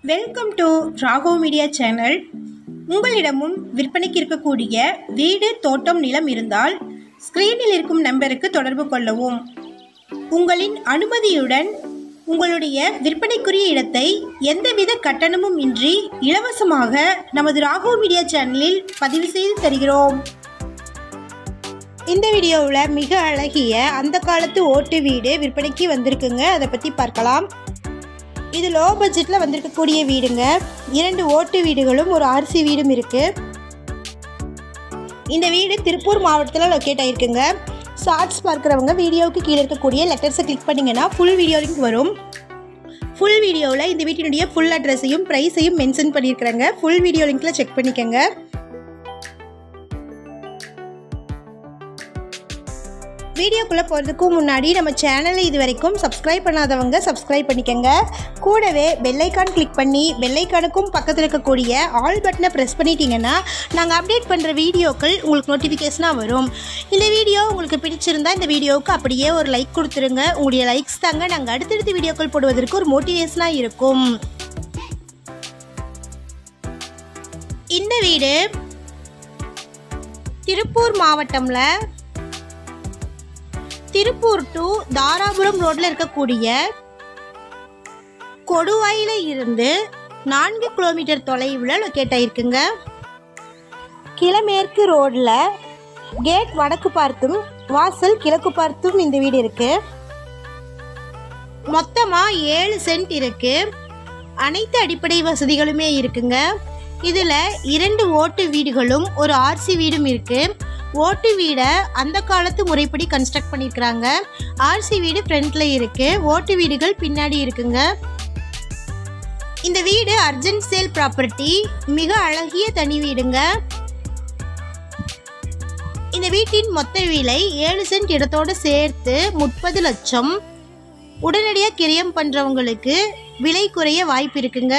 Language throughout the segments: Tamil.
welcome to Raghav media channel உங்களிடமும் விற்பனைக்கு இருக்கக்கூடிய வீடு தோட்டம் நிலம் இருந்தால் ஸ்க்ரீனில் இருக்கும் நம்பருக்கு தொடர்பு கொள்ளவும் உங்களின் அனுமதியுடன் உங்களுடைய விற்பனைக்குரிய இடத்தை எந்தவித கட்டணமும் இன்றி இலவசமாக நமது ராகவ் மீடியா சேனலில் பதிவு செய்து தருகிறோம் இந்த வீடியோவில் மிக அழகிய அந்த காலத்து ஓட்டு வீடு விற்பனைக்கு வந்திருக்குங்க அதை பற்றி பார்க்கலாம் இது லோ பட்ஜெட்டில் வந்திருக்கக்கூடிய வீடுங்க இரண்டு ஓட்டு வீடுகளும் ஒரு அரிசி வீடும் இருக்குது இந்த வீடு திருப்பூர் மாவட்டத்தில் லொக்கேட் ஆகிருக்குங்க ஷார்ட்ஸ் பார்க்குறவங்க வீடியோவுக்கு கீழே இருக்கக்கூடிய லெட்டர்ஸை கிளிக் பண்ணிங்கன்னா ஃபுல் வீடியோ லிங்க் வரும் ஃபுல் வீடியோவில் இந்த வீட்டினுடைய ஃபுல் அட்ரஸையும் ப்ரைஸையும் மென்ஷன் பண்ணியிருக்கிறேங்க ஃபுல் வீடியோ லிங்க்கில் செக் பண்ணிக்கோங்க வீடியோக்குள்ளே போகிறதுக்கு முன்னாடி நம்ம சேனலை இது வரைக்கும் சப்ஸ்கிரைப் பண்ணாதவங்க சப்ஸ்கிரைப் பண்ணிக்கோங்க கூடவே பெல்லைக்கான் கிளிக் பண்ணி பெல்லைக்கானுக்கும் பக்கத்தில் இருக்கக்கூடிய ஆல் பட்டனை ப்ரெஸ் பண்ணிட்டீங்கன்னா நாங்கள் அப்டேட் பண்ணுற வீடியோக்கள் உங்களுக்கு நோட்டிஃபிகேஷனாக வரும் இந்த வீடியோ உங்களுக்கு பிடிச்சிருந்தா இந்த வீடியோவுக்கு அப்படியே ஒரு லைக் கொடுத்துருங்க உங்களுடைய லைக்ஸ் தாங்க நாங்கள் அடுத்தடுத்த வீடியோக்கள் போடுவதற்கு ஒரு மோட்டிவேஷனாக இருக்கும் இந்த வீடு திருப்பூர் மாவட்டம்ல திருப்பூர் டு தாராபுரம் ரோட்ல இருக்கக்கூடிய கொடுவாயில இருந்து நான்கு கிலோமீட்டர் தொலைவில் லொக்கேட் ஆயிருக்குங்க கிழமேற்கு ரோட்ல கேட் வடக்கு பார்த்தும் வாசல் கிழக்கு பார்த்தும் இந்த வீடு இருக்கு மொத்தமா ஏழு சென்ட் இருக்கு அனைத்து அடிப்படை வசதிகளுமே இருக்குங்க இதுல இரண்டு ஓட்டு வீடுகளும் ஒரு ஆர்சி வீடும் இருக்கு ஓட்டு வீடை அந்த காலத்து முறைப்படி கன்ஸ்ட்ரக்ட் பண்ணியிருக்கிறாங்க ஆர்சி வீடு ஃப்ரண்ட்ல இருக்கு ஓட்டு வீடுகள் பின்னாடி இருக்குங்க இந்த வீடு அர்ஜென்ட் சேல் ப்ராப்பர்ட்டி மிக அழகிய தனி வீடுங்க இந்த வீட்டின் மொத்த விலை ஏழு சென்ட் இடத்தோடு சேர்த்து முப்பது லட்சம் உடனடியாக கிரயம் பண்ணுறவங்களுக்கு விலை குறைய வாய்ப்பு இருக்குங்க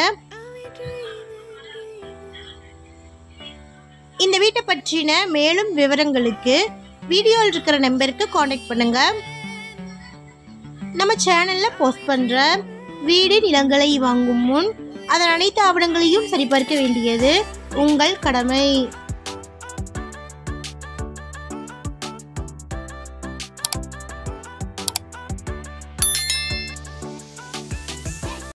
இந்த வீட்டை பற்றின மேலும் விவரங்களுக்கு வீடியோவில் இருக்கிற நம்பருக்கு காண்டாக்ட் பண்ணுங்க நம்ம சேனல்ல போஸ்ட் பண்ற வீடு நிலங்களை வாங்கும் முன் அதன் அனைத்து ஆவணங்களையும் சரிபார்க்க வேண்டியது உங்கள் கடமை